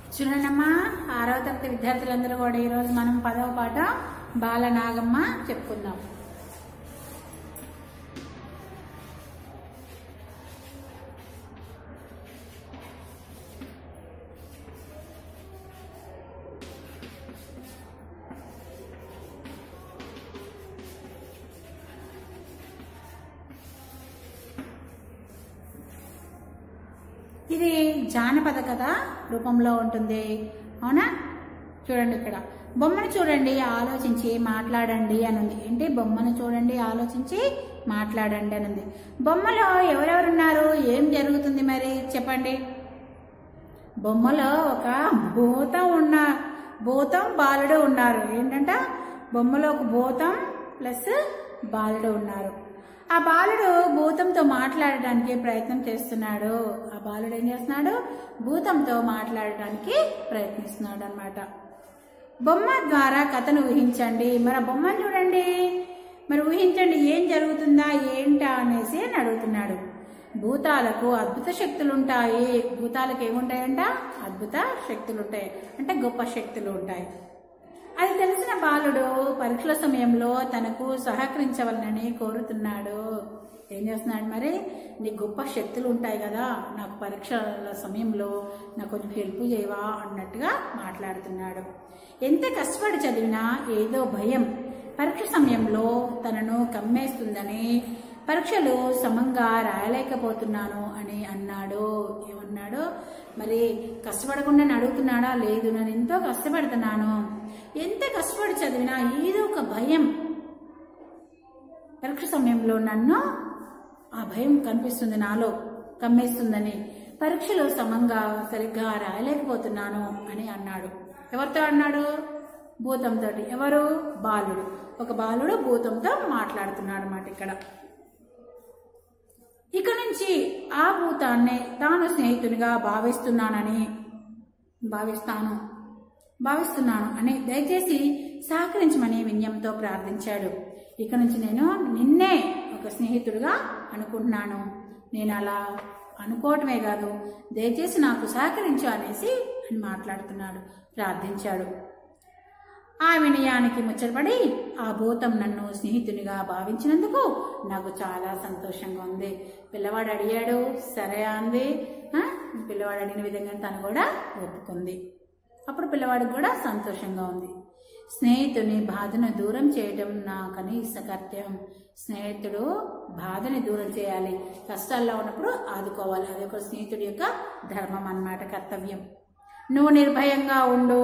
చూడండమ్మా ఆరవ తరగతి విద్యార్థులందరూ కూడా ఈరోజు మనం పదవ పాట బాలనాగమ్మ చెప్పుకుందాం ఇది జానపద కథ రూపంలో ఉంటుంది అవునా చూడండి ఇక్కడ బొమ్మను చూడండి ఆలోచించి మాట్లాడండి అని ఉంది ఏంటి బొమ్మను చూడండి ఆలోచించి మాట్లాడండి అని ఉంది బొమ్మలో ఎవరెవరున్నారు ఏం జరుగుతుంది మరి చెప్పండి బొమ్మలో ఒక భూతం ఉన్న భూతం బాలుడు ఉన్నారు ఏంటంట బొమ్మలో ఒక భూతం ప్లస్ బాలుడు ఉన్నారు ఆ బాలుడు భూతంతో మాట్లాడడానికి ప్రయత్నం చేస్తున్నాడు ఆ బాలుడు ఏం చేస్తున్నాడు భూతంతో మాట్లాడడానికి ప్రయత్నిస్తున్నాడు అనమాట బొమ్మ ద్వారా కథను ఊహించండి మరి ఆ బొమ్మను చూడండి మరి ఊహించండి ఏం జరుగుతుందా ఏంటా అనేసి అని అడుగుతున్నాడు భూతాలకు అద్భుత శక్తులు ఉంటాయి భూతాలకు ఏముంటాయంట అద్భుత శక్తులు ఉంటాయి అంటే గొప్ప శక్తులు ఉంటాయి అది తెలిసిన బాలుడు పరీక్షల సమయంలో తనకు సహకరించవలనని కోరుతున్నాడు ఏం చేస్తున్నాడు మరి నీ గొప్ప శక్తులు ఉంటాయి కదా నాకు పరీక్షల సమయంలో నాకు కొంచెం హెల్ప్ చేయవా అన్నట్టుగా మాట్లాడుతున్నాడు ఎంత కష్టపడి చదివినా ఏదో భయం పరీక్ష సమయంలో తనను కమ్మేస్తుందని పరీక్షలు సమంగా రాయలేకపోతున్నాను అని అన్నాడు ఏమన్నాడు మరి కష్టపడకుండా అడుగుతున్నాడా లేదు నేను ఎంతో కష్టపడుతున్నాను ఎంత కష్టపడి చదివినా ఏదో ఒక భయం పరీక్ష సమయంలో నన్ను ఆ భయం కనిపిస్తుంది నాలో కమ్మేస్తుందని పరీక్షలో సమంగా సరిగ్గా రాయలేకపోతున్నాను అని అన్నాడు ఎవరితో అన్నాడు భూతంతో ఎవరు బాలుడు ఒక బాలుడు భూతంతో మాట్లాడుతున్నాడు అన్నమాట ఇక్కడ ఇక నుంచి ఆ భూతాన్ని తాను స్నేహితునిగా భావిస్తున్నానని భావిస్తాను భావిస్తున్నాను అని దయచేసి సహకరించమని విన్యంతో ప్రార్థించాడు ఇక నుంచి నేను నిన్నే ఒక స్నేహితుడిగా అనుకుంటున్నాను నేను అలా అనుకోవటమే కాదు దయచేసి నాకు సహకరించు అనేసి అని మాట్లాడుతున్నాడు ప్రార్థించాడు ఆ వినయానికి ముచ్చటపడి ఆ భూతం నన్ను స్నేహితునిగా భావించినందుకు నాకు చాలా సంతోషంగా ఉంది పిల్లవాడు అడిగాడు సరే అంది ఆ, పిల్లవాడు అడిగిన విధంగా తను కూడా ఒప్పుకుంది అప్పుడు పిల్లవాడికి కూడా సంతోషంగా ఉంది స్నేహితుని బాధను దూరం చేయడం నా కనీస కర్తవ్యం స్నేహితుడు బాధని దూరం చేయాలి కష్టాల్లో ఉన్నప్పుడు ఆదుకోవాలి అది ఒక స్నేహితుడి యొక్క ధర్మం అన్నమాట కర్తవ్యం నువ్వు నిర్భయంగా ఉండు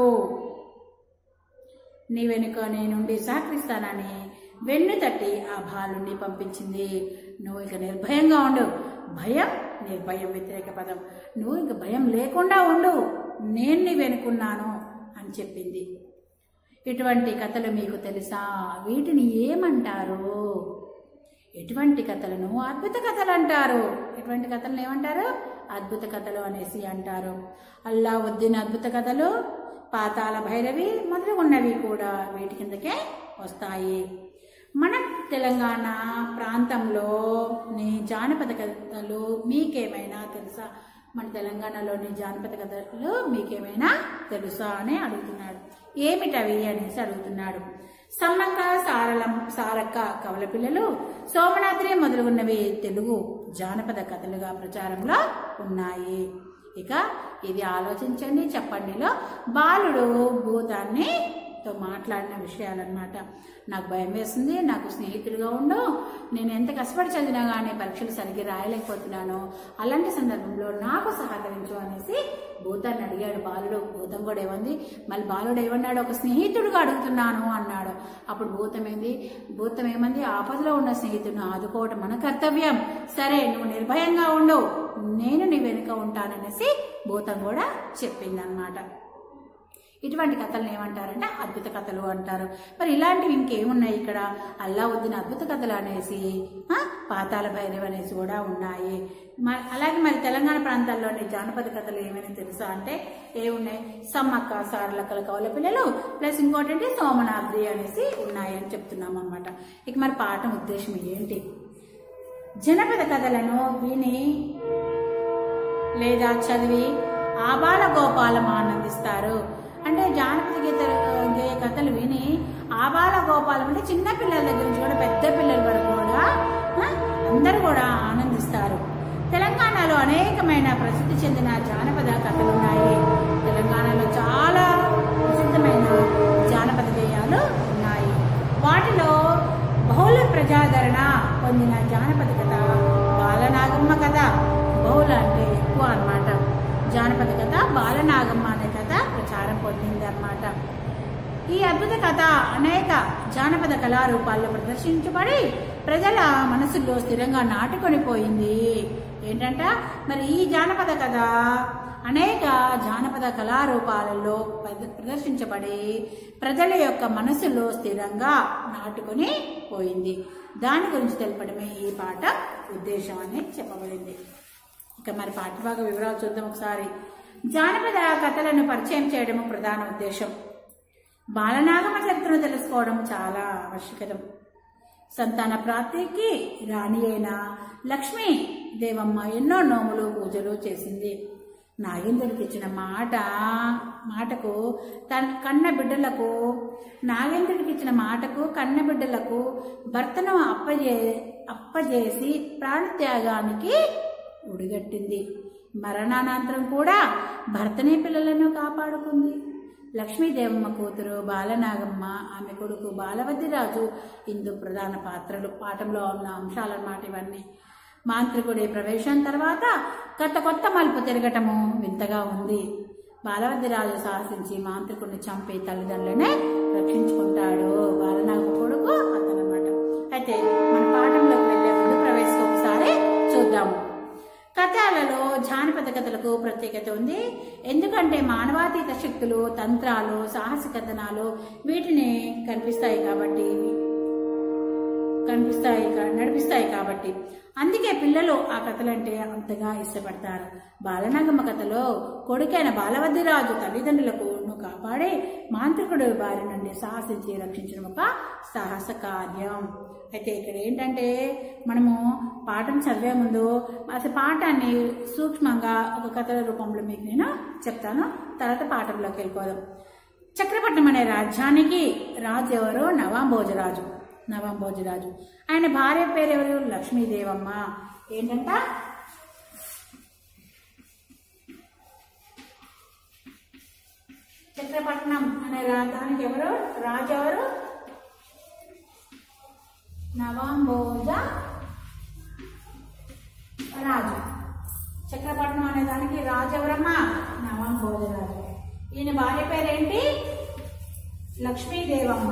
నీ వెనుక నేనుండి సహకరిస్తానని వెన్ను తట్టి ఆ బాలుని పంపించింది నువ్వు ఇక నిర్భయంగా ఉండు భయం నిర్భయం వ్యతిరేక పదం నువ్వు ఇంక భయం లేకుండా ఉండు నేను నీ వెనుకున్నాను అని చెప్పింది ఇటువంటి కథలు మీకు తెలుసా వీటిని ఏమంటారు ఎటువంటి కథలను అద్భుత కథలు అంటారు ఎటువంటి కథలను ఏమంటారు అద్భుత కథలు అనేసి అంటారు అల్లావుద్దీన్ అద్భుత కథలు పాతాల భైరవి మొదలుగున్నవి కూడా వీటి కిందకే వస్తాయి మన తెలంగాణ ప్రాంతంలోని జానపద కథలు మీకేమైనా తెలుసా మన తెలంగాణలోని జానపద కథలు మీకేమైనా తెలుసా అని అడుగుతున్నాడు ఏమిటవి అనేసి అడుగుతున్నాడు సమ్మక్క సారలం సారక్క కవల పిల్లలు సోమనాద్రి మొదలుగున్నవి తెలుగు జానపద కథలుగా ప్రచారంలో ఉన్నాయి ఇక ఇది ఆలోచించండి చెప్పండిలో బాలుడు భూతాన్ని తో మాట్లాడిన విషయాలన్నమాట నాకు భయం వేస్తుంది నాకు స్నేహితుడిగా ఉండు నేను ఎంత కష్టపడి చదివినా కానీ పరీక్షలు సరిగ్గా రాయలేకపోతున్నాను అలాంటి సందర్భంలో నాకు సహకరించు అనేసి భూతాన్ని అడిగాడు బాలుడు భూతం కూడా ఏమంది మళ్ళీ బాలుడు ఏమన్నాడు ఒక స్నేహితుడిగా అడుగుతున్నాను అన్నాడు అప్పుడు భూతం ఏంది భూతం ఏమంది ఆపదలో ఉన్న స్నేహితుడిని ఆదుకోవటం మన కర్తవ్యం సరే నువ్వు నిర్భయంగా ఉండు నేను నీ వెనుక ఉంటాననేసి భూతం కూడా చెప్పింది అనమాట ఇటువంటి కథలను ఏమంటారంటే అద్భుత కథలు అంటారు మరి ఇలాంటివి ఇంకేమున్నాయి ఇక్కడ అల్లావుద్దీన్ అద్భుత కథలు అనేసి ఆ, పాతాల భైరవి అనేసి కూడా ఉన్నాయి మ- అలాగే మరి తెలంగాణ ప్రాంతాల్లోని జానపద కథలు ఏమైనా తెలుసా అంటే ఏమున్నాయి సమ్మక్క సారలక్కల కౌల పిల్లలు ప్లస్ ఇంకోటి అంటే సోమనాద్రి అనేసి ఉన్నాయి అని చెప్తున్నాం అనమాట ఇక మరి పాఠం ఉద్దేశం ఏంటి జనపద కథలను విని లేదా చదివి ఆబాల గోపాలం ఆనందిస్తారు అంటే జానపద గీత గేయ కథలు విని ఆబాల గోపాలం అంటే చిన్న పిల్లల దగ్గర నుంచి కూడా పెద్ద పిల్లల వరకు కూడా ఆ, అందరూ కూడా ఆనందిస్తారు తెలంగాణలో అనేకమైన ప్రసిద్ధి చెందిన జానపద కథలు ఉన్నాయి తెలంగాణలో చాలా ప్రసిద్ధమైన జానపద గేయాలు ఉన్నాయి వాటిలో బహుళ ప్రజాదరణ పొందిన జానపద కథ బాలనాగమ్మ కథ బహుళ అంటే ఎక్కువ అన్నమాట జానపద కథ బాలనాగమ్మ అనే కథ ప్రచారం పొందింది అన్నమాట ఈ అద్భుత కథ అనేక జానపద కళారూపాల్లో ప్రదర్శించబడి ప్రజల మనసుల్లో స్థిరంగా నాటుకొని పోయింది ఏంటంట మరి ఈ జానపద కథ అనేక జానపద కళారూపాలలో ప్రద- ప్రదర్శించబడి ప్రజల యొక్క మనసులో స్థిరంగా నాటుకొని పోయింది దాని గురించి తెలపడమే ఈ పాట ఉద్దేశం అని చెప్పబడింది ఇక మరి పాఠభాగ వివరాలు చూద్దాం ఒకసారి జానపద కథలను పరిచయం చేయడం ప్రధాన ఉద్దేశం బాలనాగమ చరిత్రను తెలుసుకోవడం చాలా ఆవశ్యకతం సంతాన ప్రాప్తికి రాణి అయిన లక్ష్మీ దేవమ్మ ఎన్నో నోములు పూజలు చేసింది నాగేంద్రుడికి ఇచ్చిన మాట మాటకు తన కన్న బిడ్డలకు నాగేంద్రుడికి ఇచ్చిన మాటకు కన్న బిడ్డలకు భర్తను అప్పజే అప్పజేసి ప్రాణత్యాగానికి ఉడిగట్టింది మరణానంతరం కూడా భర్తనే పిల్లలను కాపాడుకుంది లక్ష్మీదేవమ్మ కూతురు బాలనాగమ్మ ఆమె కొడుకు బాలవద్దిరాజు ఇందు ప్రధాన పాత్రలు పాఠంలో ఉన్న అంశాలన్నమాట ఇవన్నీ మాంత్రికుడి ప్రవేశం తర్వాత కొత్త కొత్త మలుపు తిరగటము వింతగా ఉంది బాలవద్దిరాజు సాహసించి మాంత్రికుడిని చంపి తల్లిదండ్రులనే రక్షించుకుంటాడు బాలనాగమ్మ కొడుకు అతనమాట అయితే మన పాఠంలోకి వెళ్లే ముందు ప్రవేశం ఒకసారి చూద్దాము కథలలో జానపద కథలకు ప్రత్యేకత ఉంది ఎందుకంటే మానవాతీత శక్తులు తంత్రాలు సాహసికతనాలు వీటిని కనిపిస్తాయి కాబట్టి కనిపిస్తాయి కా- నడిపిస్తాయి కాబట్టి అందుకే పిల్లలు ఆ కథలంటే అంతగా ఇష్టపడతారు బాలనాగమ్మ కథలో కొడుకైన బాలవద్దిరాజు తల్లిదండ్రులకు కాపాడి మాంత్రికుడు బారి నుండి సాహసించి రక్షించడం ఒక సాహస కార్యం అయితే ఇక్కడ ఏంటంటే మనము పాఠం చదివే ముందు అసలు పాఠాన్ని సూక్ష్మంగా ఒక కథల రూపంలో మీకు నేను చెప్తాను తర్వాత పాఠంలోకి వెళ్ళిపోదాం చక్రపట్నం అనే రాజ్యానికి రాజు ఎవరు నవాంభోజరాజు నవాంభోజరాజు ఆయన భార్య పేరు ఎవరు లక్ష్మీదేవమ్మ ఏంటంట చక్రపట్నం అనే రాజధానికి ఎవరు రాజు ఎవరు నవాంభోజ రాజు చక్రపట్నం అనే దానికి రాజు ఎవరమ్మా నవాంభోజరాజు ఈయన భార్య పేరేంటి లక్ష్మీదేవమ్మ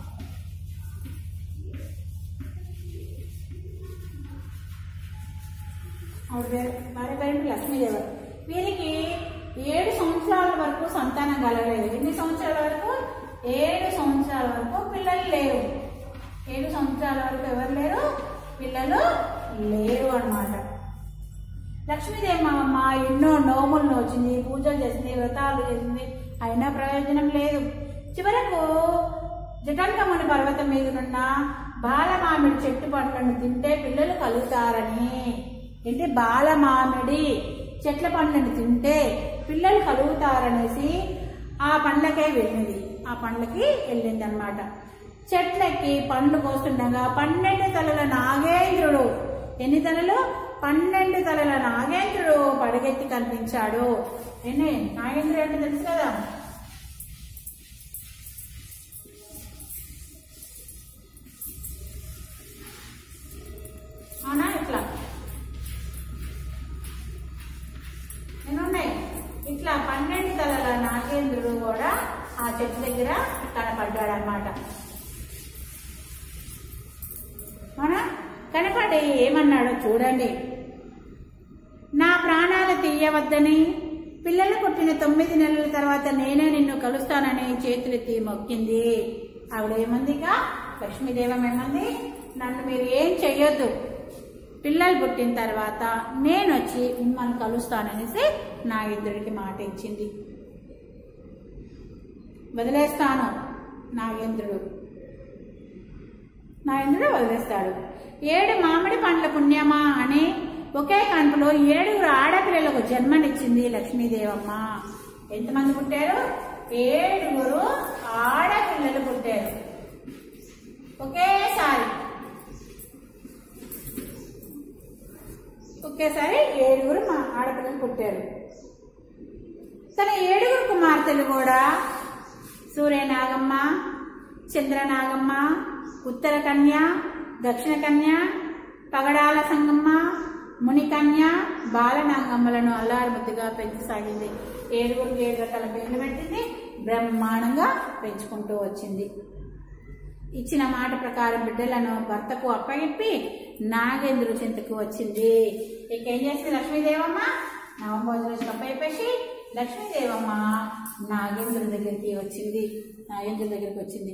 ఆవిడ పేరు భార్య పేరేంటి లక్ష్మీదేవి వీరికి ఏడు సంవత్సరాల వరకు సంతానం కలగలేదు ఎన్ని సంవత్సరాల వరకు ఏడు సంవత్సరాల వరకు పిల్లలు లేరు ఏడు సంవత్సరాల వరకు ఎవరు లేరు పిల్లలు లేరు అన్నమాట లక్ష్మీదేవమ్మ ఎన్నో నోములు నోచింది పూజలు చేసింది వ్రతాలు చేసింది అయినా ప్రయోజనం లేదు చివరకు జటాంకముని పర్వతం మీదనున్న బాలమామిడి చెట్టు పండ్లను తింటే పిల్లలు కలుగుతారని ఏంటి బాలమామిడి చెట్ల పండ్లను తింటే పిల్లలు కలుగుతారనేసి ఆ పండ్లకే వెళ్ళింది ఆ పండ్లకి వెళ్ళింది అనమాట చెట్లకి పండ్లు కోస్తుండగా పన్నెండు తలల నాగేంద్రుడు ఎన్ని తలలు పన్నెండు తలల నాగేంద్రుడు పడగెత్తి కనిపించాడు ఎన్ని నాగేంద్రుడు అంటే తెలుసు కదా అవునా ఇట్లా ఎన్నున్నాయి ఇట్లా పన్నెండు తలల నాగేంద్రుడు కూడా ఆ చెట్టు దగ్గర కనపడ్డాడు అనమాట మన కనపడి ఏమన్నాడో చూడండి నా ప్రాణాలు తీయవద్దని పిల్లలు పుట్టిన తొమ్మిది నెలల తర్వాత నేనే నిన్ను కలుస్తానని చేతులెత్తి మొక్కింది ఆవిడ ఏమందిగా లక్ష్మీదేవం ఏమంది నన్ను మీరు ఏం చెయ్యొద్దు పిల్లలు పుట్టిన తర్వాత నేను వచ్చి మిమ్మల్ని కలుస్తాననేసి నా ఇద్దరికి మాట ఇచ్చింది వదిలేస్తాను నాగేంద్రుడు నాగేంద్రుడు వదిలేస్తాడు ఏడు మామిడి పండ్ల పుణ్యమా అని ఒకే కాన్పులో ఏడుగురు ఆడపిల్లలకు జన్మనిచ్చింది లక్ష్మీదేవమ్మ ఎంతమంది పుట్టారు ఏడుగురు ఆడపిల్లలు పుట్టారు ఒకేసారి ఒకేసారి ఏడుగురు మా ఆడపిల్లలు పుట్టారు తన ఏడుగురు కుమార్తెలు కూడా సూర్యనాగమ్మ చంద్రనాగమ్మ ఉత్తర కన్య దక్షిణ కన్య పగడాల సంగమ్మ మునికన్య బాలనాగమ్మలను అల్లారు ముద్దుగా పెంచసాగింది ఏడుగురు ఏడు రకాల పేర్లు పెట్టింది బ్రహ్మాండంగా పెంచుకుంటూ వచ్చింది ఇచ్చిన మాట ప్రకారం బిడ్డలను భర్తకు అప్పగిప్పి నాగేంద్రు చింతకు వచ్చింది ఇక ఏం చేసింది లక్ష్మీదేవమ్మ నవభోజనం అప్పయిపేసి లక్ష్మీదేవమ్మ నాగేంద్రుడి దగ్గరికి వచ్చింది నాగేంద్రుడి దగ్గరికి వచ్చింది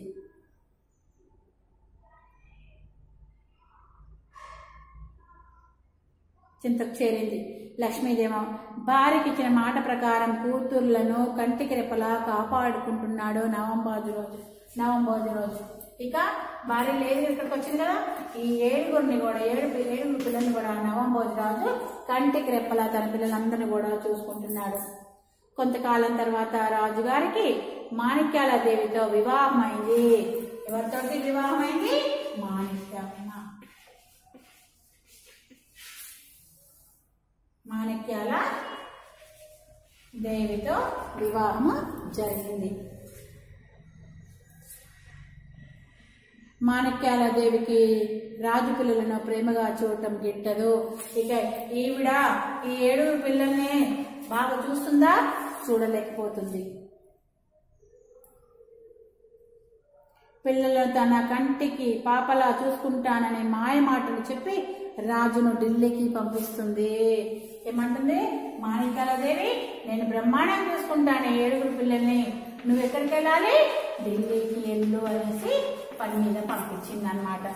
చింతకు చేరింది లక్ష్మీదేవ భార్యకి ఇచ్చిన మాట ప్రకారం కూతుర్లను కంటికి రెప్పలా కాపాడుకుంటున్నాడు నవంబాజు రోజు నవంబాజు రోజు ఇక భార్య లేదు ఇక్కడికి వచ్చింది కదా ఈ ఏడుగురిని కూడా ఏడు ఏడుగురు పిల్లల్ని కూడా నవంబోజు రాజు కంటికి రెప్పలా తన పిల్లలందరినీ కూడా చూసుకుంటున్నాడు కొంతకాలం తర్వాత రాజుగారికి మాణిక్యాల దేవితో వివాహమైంది ఎవరితోటి వివాహమైంది మాణిక్యమ్మ మాణిక్యాల దేవితో వివాహము జరిగింది మాణిక్యాల దేవికి రాజు పిల్లలను ప్రేమగా చూడటం గిట్టదు ఇక ఈవిడ ఈ ఏడుగురు పిల్లల్ని బాగా చూస్తుందా చూడలేకపోతుంది పిల్లలను తన కంటికి పాపలా చూసుకుంటానని మాయ మాటలు చెప్పి రాజును ఢిల్లీకి పంపిస్తుంది ఏమంటుంది మాణిక్యాలదేవి నేను బ్రహ్మాండం చూసుకుంటాను ఏడుగురు పిల్లల్ని నువ్వు ఎక్కడికి వెళ్ళాలి ఢిల్లీకి వెళ్ళు అనేసి పని మీద పంపించింది అనమాట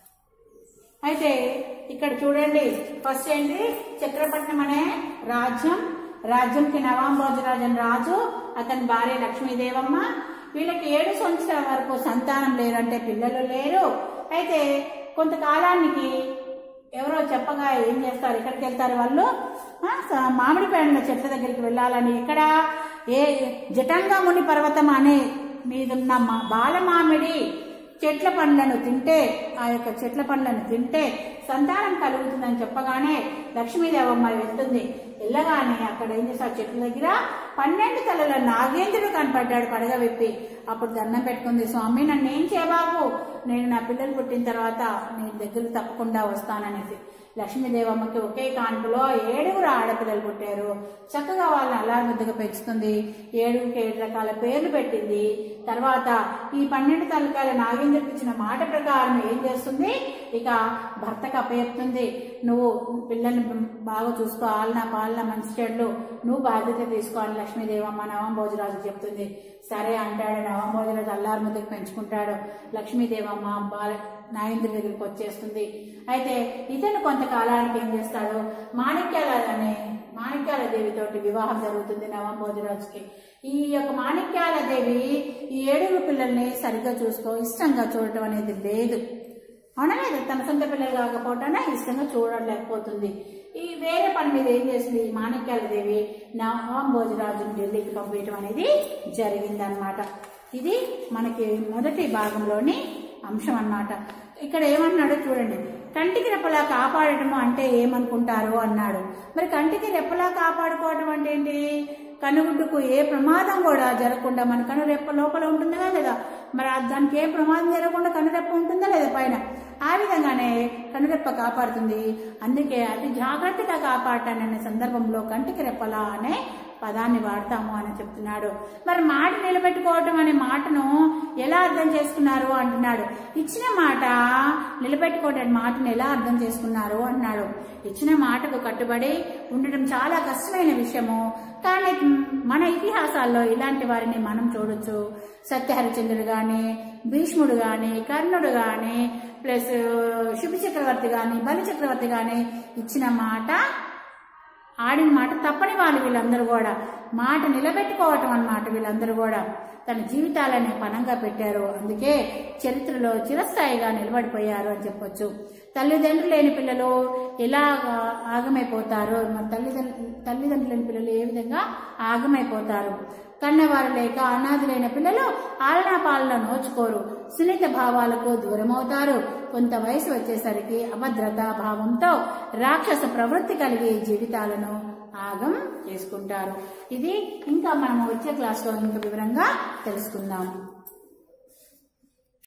అయితే ఇక్కడ చూడండి ఫస్ట్ ఏంటి చక్రపట్నం అనే రాజ్యం రాజ్యంకి నవాంబోజరాజు అని రాజు అతని భార్య లక్ష్మీదేవమ్మ వీళ్ళకి ఏడు సంవత్సరాల వరకు సంతానం లేరు అంటే పిల్లలు లేరు అయితే కొంతకాలానికి ఎవరో చెప్పగా ఏం చేస్తారు ఎక్కడికి వెళ్తారు వాళ్ళు ఆ, స- మామిడి పండ్ల చెట్ల దగ్గరికి వెళ్ళాలని ఇక్కడ ఏ జటంగా ముని పర్వతం అనే మీదున్న మా బాలమామిడి చెట్ల పండ్లను తింటే ఆ యొక్క చెట్ల పండ్లను తింటే సంతానం కలుగుతుందని చెప్పగానే లక్ష్మీదేవమ్మ వెళ్తుంది వెళ్ళగానే అక్కడ ఏం చేస్తారు చెట్ల దగ్గర పన్నెండు తలల నాగేంద్రుడు కనపడ్డాడు పడగ విప్పి అప్పుడు దండం పెట్టుకుంది స్వామి నన్ను ఏం చేయబాబు నేను నా పిల్లలు పుట్టిన తర్వాత నీ దగ్గర తప్పకుండా వస్తాననేసి లక్ష్మీదేవమ్మకి ఒకే కాన్పులో ఏడుగురు ఆడపిల్లలు పుట్టారు చక్కగా వాళ్ళని అలా ముద్దుగా పెంచుతుంది ఏడుగురికి ఏడు రకాల పేర్లు పెట్టింది తర్వాత ఈ పన్నెండు తలకాయల నాగేంద్రుడికి ఇచ్చిన మాట ప్రకారం ఏం చేస్తుంది ఇక భర్తకు అప్పచెప్తుంది నువ్వు పిల్లల్ని బాగా చూసుకో ఆలన పాలన మంచి చెడ్లు నువ్వు బాధ్యత తీసుకోవాలి లక్ష్మీదేవమ్మ నవంభోజరాజు చెప్తుంది సరే అంటాడు నవంభోజరాజు అల్లారు ముద్దకు పెంచుకుంటాడు లక్ష్మీదేవమ్మ బాల నాగేంద్రుడి దగ్గరికి వచ్చేస్తుంది అయితే ఇతను కొంతకాలానికి ఏం చేస్తాడు మాణిక్యాల అనే మాణిక్యాల దేవితోటి వివాహం జరుగుతుంది నవంభోజరాజుకి ఈ యొక్క మాణిక్యాల దేవి ఈ ఏడుగురు పిల్లల్ని సరిగ్గా చూసుకో ఇష్టంగా చూడటం అనేది లేదు అవునా లేదు తన సొంత పిల్లలు కాకపోవటాన ఇష్టంగా చూడలేకపోతుంది ఈ వేరే పని మీద ఏం చేసింది ఈ మాణిక్యాల దేవి నవంభోజరాజుని ఢిల్లీకి పంపించడం అనేది జరిగిందనమాట ఇది మనకి మొదటి భాగంలోని అంశం అన్నమాట ఇక్కడ ఏమన్నాడో చూడండి కంటికి రెప్పలా కాపాడటము అంటే ఏమనుకుంటారు అన్నాడు మరి కంటికి రెప్పలా కాపాడుకోవటం అంటే ఏంటి కనుగుడ్డుకు ఏ ప్రమాదం కూడా జరగకుండా మన కను రెప్ప లోపల ఉంటుందా లేదా మరి ఆ దానికి ఏ ప్రమాదం జరగకుండా కనురెప్ప ఉంటుందా లేదా పైన ఆ విధంగానే కనురెప్ప కాపాడుతుంది అందుకే అతి జాగ్రత్తగా కాపాడటాననే సందర్భంలో కంటికి రెప్పలా అనే పదాన్ని వాడతాము అని చెప్తున్నాడు మరి మాట నిలబెట్టుకోవటం అనే మాటను ఎలా అర్థం చేసుకున్నారు అంటున్నాడు ఇచ్చిన మాట నిలబెట్టుకోవటం అనే మాటను ఎలా అర్థం చేసుకున్నారు అన్నాడు ఇచ్చిన మాటకు కట్టుబడి ఉండటం చాలా కష్టమైన విషయము కానీ మన ఇతిహాసాల్లో ఇలాంటి వారిని మనం చూడొచ్చు సత్యహరిచంద్రుడు గాని భీష్ముడు గాని కర్ణుడు గాని ప్లస్ శుభ చక్రవర్తి గాని బలి చక్రవర్తి గాని ఇచ్చిన మాట ఆడిన మాట తప్పని వాళ్ళు వీళ్ళందరూ కూడా మాట నిలబెట్టుకోవటం అన్నమాట వీళ్ళందరూ కూడా తన జీవితాలని పనంగా పెట్టారు అందుకే చరిత్రలో చిరస్థాయిగా నిలబడిపోయారు అని చెప్పొచ్చు తల్లిదండ్రులు లేని పిల్లలు ఎలా ఆగమైపోతారో మరి తల్లిదండ్రులు తల్లిదండ్రులు లేని పిల్లలు ఏ విధంగా ఆగమైపోతారు కన్నవారు లేక అనాథులైన పిల్లలు ఆలనా పాలన నోచుకోరు సున్నిత భావాలకు దూరమవుతారు కొంత వయసు వచ్చేసరికి అభద్రతా భావంతో రాక్షస ప్రవృత్తి కలిగి జీవితాలను ఆగం చేసుకుంటారు ఇది ఇంకా మనం వచ్చే క్లాస్లో ఇంకా వివరంగా తెలుసుకుందాం